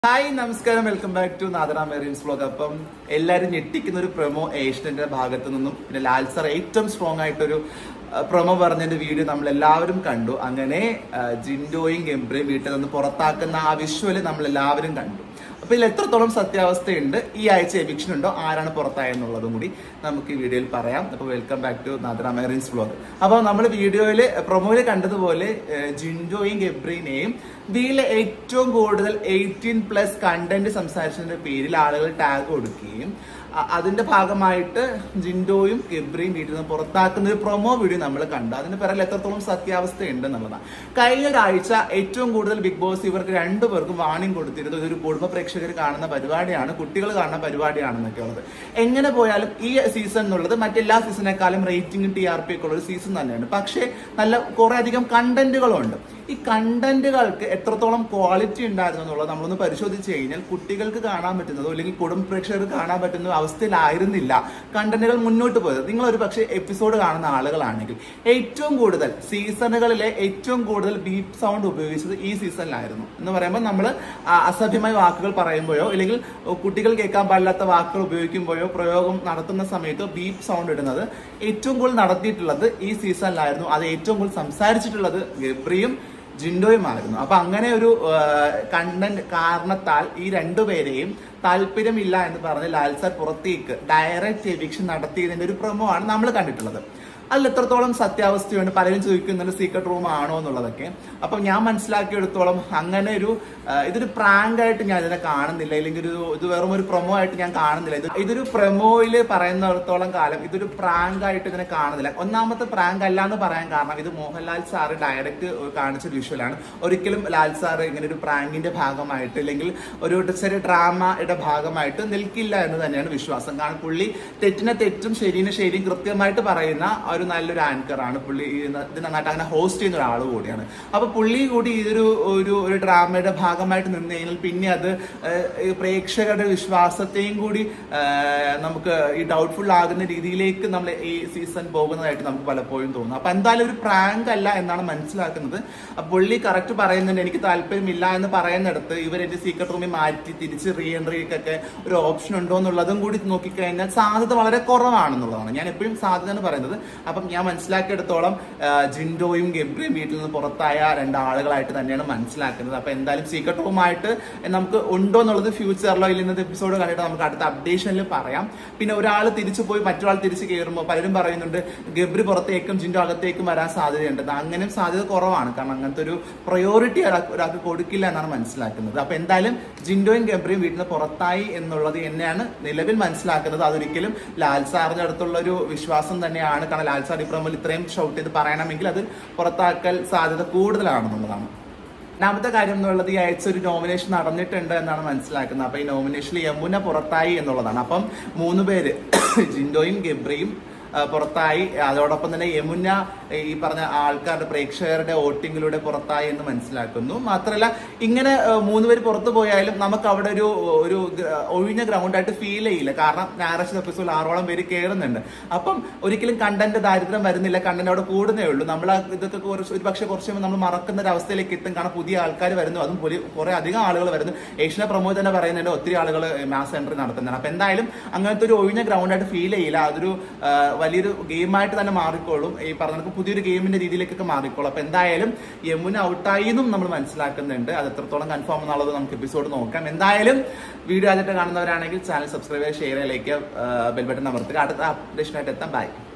hi നമസ്കാരം welcome back to നാദറ മെറീൻസ് വ്ലോഗ് അപ്പം എല്ലാവരും ഞെട്ടിക്കുന്ന ഒരു പ്രൊമോ ഏഷ്യന്റെ ഭാഗത്തു നിന്നും പിന്നെ ലാൽ സർ ഏറ്റവും സ്ട്രോങ് ആയിട്ടൊരു പ്രൊമോ പറഞ്ഞതിന്റെ വീഡിയോ നമ്മൾ എല്ലാവരും കണ്ടു അങ്ങനെ ആ, ജിൻഡോയും ഗംബ്രയും വീട്ടിൽ നിന്ന് പുറത്താക്കുന്ന ആ വിഷ്വല് നമ്മൾ എല്ലാവരും കണ്ടു അപ്പൊ ഇതിൽ എത്രത്തോളം സത്യാവസ്ഥയുണ്ട് ഈ ആഴ്ച എവിക്ഷൻ ഉണ്ടോ ആരാണ് പുറത്തായെന്നുള്ളതും കൂടി നമുക്ക് ഈ വീഡിയോയിൽ പറയാം അപ്പൊ വെൽക്കം ബാക്ക് ടു നാദറ മെറീൻസ് വ്ലോഗ് അപ്പൊ നമ്മൾ വീഡിയോയിൽ പ്രൊമോയിൽ കണ്ടതുപോലെ ഏഹ്, ജിൻഡോയും ഗബ്രീനെയും ഇതിലെ ഏറ്റവും കൂടുതൽ എയ്റ്റീൻ പ്ലസ് കണ്ടന്റ് സംസാരിച്ചതിന്റെ പേരിൽ ആളുകൾ ടാഗ് കൊടുക്കുകയും അ- അതിന്റെ ഭാഗമായിട്ട് ജിൻഡോയും ഗബ്രിയും വീട്ടിൽ നിന്ന് പുറത്താക്കുന്ന ഒരു പ്രൊമോ വീഡിയോ നമ്മൾ കണ്ടു അതിന് പിറകിൽ എത്രത്തോളം സത്യാവസ്ഥ ഉണ്ട് എന്നുള്ളതാണ് കഴിഞ്ഞ ഒരാഴ്ച ഏറ്റവും കൂടുതൽ ബിഗ് ബോസ് ഇവർക്ക് രണ്ടുപേർക്കും വാണിംഗ് കൊടുത്തിരുന്നത് ഇതൊരു കുടുംബ പ്രേക്ഷകർ കാണുന്ന പരിപാടിയാണ് കുട്ടികൾ കാണുന്ന പരിപാടിയാണെന്നൊക്കെ ഉള്ളത് എങ്ങനെ പോയാലും ഈ സീസൺ എന്നുള്ളത് മറ്റെല്ലാ സീസണേക്കാളും റേറ്റിംഗും ടി ആർ പി ഒക്കെ ഉള്ള ഒരു സീസൺ തന്നെയാണ് പക്ഷേ നല്ല കുറെ അധികം കണ്ടന്റുകളുണ്ട് ഈ കണ്ടന്റുകൾക്ക് എത്രത്തോളം ക്വാളിറ്റി ഉണ്ടായിരുന്നു എന്നുള്ളത് നമ്മളൊന്ന് പരിശോധിച്ച് കഴിഞ്ഞാൽ കുട്ടികൾക്ക് കാണാൻ പറ്റുന്നതോ അല്ലെങ്കിൽ കുടുംബ പ്രേക്ഷകർക്ക് കാണാൻ പറ്റുന്ന അവസ്ഥയിലായിരുന്നില്ല കണ്ടന്റുകൾ മുന്നോട്ട് പോയത് നിങ്ങൾ ഒരു പക്ഷേ എപ്പിസോഡ് കാണുന്ന ആളുകളാണെങ്കിൽ ഏറ്റവും കൂടുതൽ സീസണുകളിലെ ഏറ്റവും കൂടുതൽ ബീപ്പ് സൗണ്ട് ഉപയോഗിച്ചത് ഈ സീസണിലായിരുന്നു എന്ന് പറയുമ്പോൾ നമ്മൾ അസഭ്യമായ വാക്കുകൾ പറയുമ്പോഴോ അല്ലെങ്കിൽ കുട്ടികൾ കേൾക്കാൻ പാടില്ലാത്ത വാക്കുകൾ ഉപയോഗിക്കുമ്പോഴോ പ്രയോഗം നടത്തുന്ന സമയത്തോ ബീപ്പ് സൗണ്ട് ഇടുന്നത് ഏറ്റവും കൂടുതൽ നടത്തിയിട്ടുള്ളത് ഈ സീസണിലായിരുന്നു അത് ഏറ്റവും കൂടുതൽ സംസാരിച്ചിട്ടുള്ളത് ഗബ്രിയും ജിൻഡോയുമായിരുന്നു അപ്പൊ അങ്ങനെ ഒരു കണ്ടന്റ് കാരണത്താൽ ഈ രണ്ടുപേരെയും താല്പര്യമില്ല എന്ന് പറഞ്ഞ് ലാൽ സർ പുറത്തേക്ക് ഡയറക്റ്റ് എവിക്ഷൻ നടത്തിയതിന്റെ ഒരു പ്രൊമോ ആണ് നമ്മൾ കണ്ടിട്ടുള്ളത് അതിൽ എത്രത്തോളം സത്യാവസ്ഥയുണ്ട് പലരും ചോദിക്കുന്നുണ്ട് സീക്രട്ട് റൂം ആണോ എന്നുള്ളതൊക്കെ അപ്പം ഞാൻ മനസ്സിലാക്കിയെടുത്തോളം അങ്ങനെ ഒരു ആ, ഇതൊരു പ്രാങ്ക് ആയിട്ട് ഞാൻ ഇതിനെ കാണുന്നില്ല അല്ലെങ്കിൽ ഒരു ഇത് വെറും ഒരു പ്രൊമോ ആയിട്ട് ഞാൻ കാണുന്നില്ല ഇത് ഇതൊരു പ്രൊമോയിൽ പറയുന്നിടത്തോളം കാലം ഇതൊരു പ്രാങ്ക് ആയിട്ട് ഇതിനെ കാണുന്നില്ല ഒന്നാമത്തെ പ്രാങ്ക് അല്ല എന്ന് പറയാൻ കാരണം ഇത് മോഹൻലാൽ സാറ് ഡയറക്റ്റ് കാണിച്ച വിഷ്വലാണ് ഒരിക്കലും ലാൽ സാറ് ഇങ്ങനെ ഒരു പ്രാങ്കിന്റെ ഭാഗമായിട്ട് അല്ലെങ്കിൽ ഒരു ചെറിയ ഡ്രാമയുടെ ഭാഗമായിട്ട് നിൽക്കില്ല എന്ന് തന്നെയാണ് വിശ്വാസം കാരണം പുള്ളി തെറ്റിനെ തെറ്റും ശരിനെ ശരിയും കൃത്യമായിട്ട് പറയുന്ന ഒരു നല്ലൊരു ആങ്കർ ആണ് പുള്ളി ഈ ന- ഇത് നന്നായിട്ട് അങ്ങനെ ഹോസ്റ്റ് ചെയ്യുന്ന ഒരാൾ കൂടിയാണ് അപ്പൊ പുള്ളി കൂടി ഇതൊരു ഒരു ഒരു ഡ്രാമയുടെ ഭാഗമായിട്ട് നിന്ന് കഴിഞ്ഞാൽ പിന്നെ അത് ഏഹ്, ഈ പ്രേക്ഷകരുടെ വിശ്വാസത്തെയും കൂടി ഏഹ്, നമുക്ക് ഈ ഡൗട്ട്ഫുൾ ആകുന്ന രീതിയിലേക്ക് നമ്മൾ ഈ സീസൺ പോകുന്നതായിട്ട് നമുക്ക് പലപ്പോഴും തോന്നുന്നു അപ്പൊ എന്തായാലും ഒരു പ്രാങ്ക് അല്ല എന്നാണ് മനസ്സിലാക്കുന്നത് അപ്പൊ പുള്ളി കറക്റ്റ് പറയുന്നുണ്ട് എനിക്ക് താല്പര്യമില്ല എന്ന് പറയുന്നിടത്ത് ഇവർ എന്റെ സീക്രട്ട് റൂമിൽ മാറ്റി തിരിച്ച് റീ എൻട്രിക്കൊക്കെ ഒരു ഓപ്ഷൻ ഉണ്ടോ എന്നുള്ളതും കൂടി നോക്കിക്കഴിഞ്ഞാൽ സാധ്യത വളരെ കുറവാണെന്നുള്ളതാണ് ഞാൻ എപ്പോഴും സാധ്യത എന്ന് പറയുന്നത് അപ്പം ഞാൻ മനസ്സിലാക്കിയെടുത്തോളം ആ, ജിൻഡോയും ഗബ്രിയും വീട്ടിൽ നിന്ന് പുറത്തായ രണ്ടാളുകളായിട്ട് തന്നെയാണ് മനസ്സിലാക്കുന്നത് അപ്പൊ എന്തായാലും സീക്രട്ട് റൂമായിട്ട് നമുക്ക് ഉണ്ടോ എന്നുള്ളത് ഫ്യൂച്ചറിലോ ഇല്ല ഇന്നത്തെ എപ്പിസോഡ് കണ്ടിട്ട് നമുക്ക് അടുത്ത അപ്ഡേഷനിൽ പറയാം പിന്നെ ഒരാൾ തിരിച്ചു പോയി മറ്റൊരാൾ തിരിച്ച് കയറുമ്പോൾ പലരും പറയുന്നുണ്ട് ഗബ്രി പുറത്തേക്കും ജിൻഡോ അകത്തേക്കും വരാൻ സാധ്യതയുണ്ട് അങ്ങനെയും സാധ്യത കുറവാണ് കാരണം അങ്ങനത്തെ ഒരു പ്രയോറിറ്റി ഒരാൾക്ക് കൊടുക്കില്ല എന്നാണ് മനസ്സിലാക്കുന്നത് അപ്പൊ എന്തായാലും ജിൻഡോയും ഗബ്രിയും വീട്ടിൽ നിന്ന് പുറത്തായി എന്നുള്ളത് തന്നെയാണ് നിലവിൽ മനസ്സിലാക്കുന്നത് അതൊരിക്കലും ലാൽ സാറിന്റെ അടുത്തുള്ള ഒരു വിശ്വാസം തന്നെയാണ് കാരണം ലാൽ സാർ ഇപ്രമിൽ ഇത്രയും ഷൗട്ട് ചെയ്ത് പറയണമെങ്കിൽ അത് പുറത്താക്കൽ സാധ്യത കൂടുതലാണെന്നുള്ളതാണ് രണ്ടാമത്തെ കാര്യം എന്നുള്ളത് ഈ ആഴ്ച ഒരു നോമിനേഷൻ നടന്നിട്ടുണ്ട് എന്നാണ് മനസ്സിലാക്കുന്നത് അപ്പൊ ഈ നോമിനേഷനിൽ യമുന പുറത്തായി എന്നുള്ളതാണ് അപ്പം മൂന്ന് പേര് ജിൻഡോയും ഗബ്രിയും ആ, പുറത്തായി അതോടൊപ്പം തന്നെ യമുന ഈ പറഞ്ഞ ആൾക്കാരുടെ പ്രേക്ഷകരുടെ വോട്ടിങ്ങിലൂടെ പുറത്തായി എന്ന് മനസ്സിലാക്കുന്നു മാത്രമല്ല ഇങ്ങനെ ആ, മൂന്ന് പേര് പുറത്തു പോയാലും നമുക്ക് അവിടെ ഒരു ഒരു ഗ്ര- ഒഴിഞ്ഞ ഗ്രൗണ്ട് ആയിട്ട് ഫീൽ ചെയ്യില്ല കാരണം ഞായറാഴ്ച എപ്പിസോഡിൽ ആറോളം പേര് കയറുന്നുണ്ട് അപ്പം ഒരിക്കലും കണ്ടന്റ് ദാരിദ്ര്യം വരുന്നില്ല കണ്ടന്റ് അവിടെ കൂടുന്നേ ഉള്ളൂ നമ്മൾ ആ ഇതൊക്കെ കുറച്ച് ഒരു പക്ഷേ കുറച്ച് കഴിയുമ്പോൾ നമ്മൾ മറക്കുന്ന ഒരു അവസ്ഥയിലേക്ക് എത്തും കാരണം പുതിയ ആൾക്കാർ വരുന്നു അതും പുതിയ കുറെ അധികം ആളുകൾ വരുന്നു ഏഷ്യനെ പ്രമോദ് തന്നെ പറയുന്നുണ്ട് ഒത്തിരി ആളുകൾ മാസ് എൻട്രി നടത്തുന്നുണ്ട് അപ്പൊ എന്തായാലും അങ്ങനത്തെ ഒരു ഒഴിഞ്ഞ ഗ്രൗണ്ട് ആയിട്ട് ഫീൽ ചെയ്യില്ല അതൊരു ആ, വലിയൊരു ഗെയിമായിട്ട് തന്നെ മാറിക്കോളും ഈ പറഞ്ഞ കണക്ക് പുതിയൊരു ഗെയിമിന്റെ രീതിയിലേക്കൊക്കെ മാറിക്കോളും അപ്പൊ എന്തായാലും യമുന ഔട്ടായി എന്നും നമ്മൾ മനസ്സിലാക്കുന്നുണ്ട് അത് എത്രത്തോളം കൺഫേം എന്നുള്ളത് നമുക്ക് എപ്പിസോഡ് നോക്കാം എന്തായാലും വീഡിയോ ആദ്യമായിട്ട് കാണുന്നവരാണെങ്കിൽ ചാനൽ സബ്സ്ക്രൈബ് ചെയ്യുക ഷെയർ ചെയ്യുക ലൈക്ക് ബെൽ ബട്ടൺ അമർത്തുക അടുത്ത അപ്ഡേഷനായിട്ട് എത്താം ബൈ